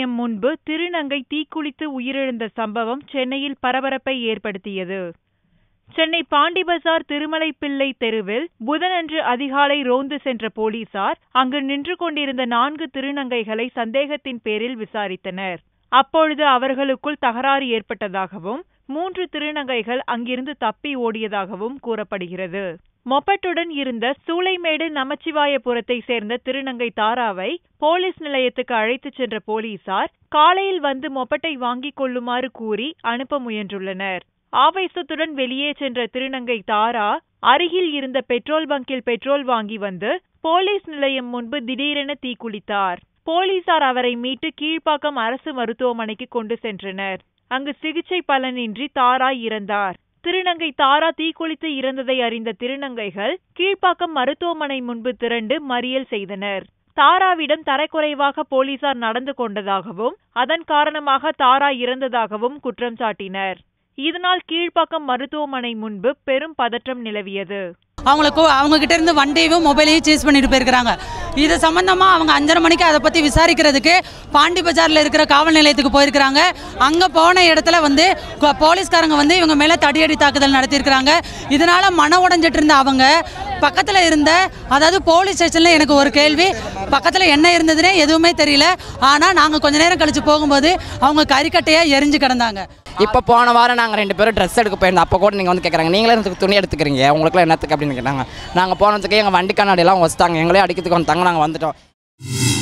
நிலையம் முன்பு திருநங்கை தீக்குளித்து உயிரிழந்த சம்பவம் சென்னையில் பரபரப்பை ஏற்படுத்தியது சென்னை பாண்டிபசார் திருமலைப்பிள்ளை தெருவில் புதனன்று அதிகாலை ரோந்து சென்ற போலீசார் அங்கு நின்று கொண்டிருந்த நான்கு திருநங்கைகளை சந்தேகத்தின் பேரில் விசாரித்தனர் அப்பொழுது அவர்களுக்குள் தகராறு ஏற்பட்டதாகவும் மூன்று திருநங்கைகள் அங்கிருந்து தப்பி ஓடியதாகவும் கூறப்படுகிறது மொப்பட்டுடன் இருந்த சூளைமேடு நமச்சிவாயபுரத்தை சேர்ந்த திருநங்கை தாராவை போலீஸ் நிலையத்துக்கு அழைத்துச் சென்ற போலீசார் காலையில் வந்து மொப்பட்டை வாங்கிக் கொள்ளுமாறு கூறி அனுப்ப முயன்றுள்ளனர் ஆவேசத்துடன் வெளியே சென்ற திருநங்கை தாரா அருகில் இருந்த பெட்ரோல் பங்கில் பெட்ரோல் வாங்கி வந்து போலீஸ் நிலையம் முன்பு திடீரென தீக்குளித்தார் போலீசார் அவரை மீட்டு கீழ்ப்பாக்கம் அரசு மருத்துவமனைக்கு கொண்டு சென்றனர் அங்கு சிகிச்சை பலனின்றி தாரா இறந்தார் திருநங்கை தாரா தீக்குளித்து இறந்ததை அறிந்த திருநங்கைகள் கீழ்ப்பாக்கம் மருத்துவமனை முன்பு திரண்டு மறியல் செய்தனர் தாராவிடம் தரக்குறைவாக போலீசார் நடந்து கொண்டதாகவும் அதன் காரணமாக தாரா இறந்ததாகவும் குற்றம் சாட்டினர் இதனால் கீழ்ப்பாக்கம் மருத்துவமனை முன்பு பெரும் பதற்றம் நிலவியது அவங்களுக்கு அவங்க கிட்ட இருந்து வண்டியவும் மொபைலையும் சீஸ் பண்ணிட்டு போயிருக்கிறாங்க இது சம்பந்தமா அவங்க அஞ்சரை மணிக்கு அதை பத்தி விசாரிக்கிறதுக்கு பாண்டி பஜார்ல இருக்கிற காவல் நிலையத்துக்கு போயிருக்கிறாங்க அங்க போன இடத்துல வந்து கொ- போலீஸ்காரங்க வந்து இவங்க மேல தடியடி தாக்குதல் நடத்தியிருக்கிறாங்க இதனால மன உடைஞ்சிட்டு இருந்த அவங்க பக்கத்துல இருந்த அதாவது போலீஸ் ஸ்டேஷன்ல எனக்கு ஒரு கேள்வி பக்கத்துல என்ன இருந்ததுன்னே எதுவுமே தெரியல ஆனா நாங்க கொஞ்ச நேரம் கழிச்சு போகும்போது அவங்க கறிக்கட்டையா எரிஞ்சு கிடந்தாங்க இப்போ போன வாரம் நாங்கள் ரெண்டு பேரும் ட்ரெஸ் எடுக்க போயிருந்தோம் அப்போ கூட நீங்கள் வந்து கேட்குறாங்க நீங்களே எனக்கு துணி எடுத்துக்கிறீங்க உங்களுக்குலாம் என்னத்துக்கு அப்படின்னு கேட்டாங்க நாங்கள் போனதுக்கு எங்கள் வண்டி கண்ணாடியெல்லாம் வச்சுட்டாங்க எங்களே அடிக்கிறதுக்கு வந்தாங்க நாங்கள் வந்துட்டோம்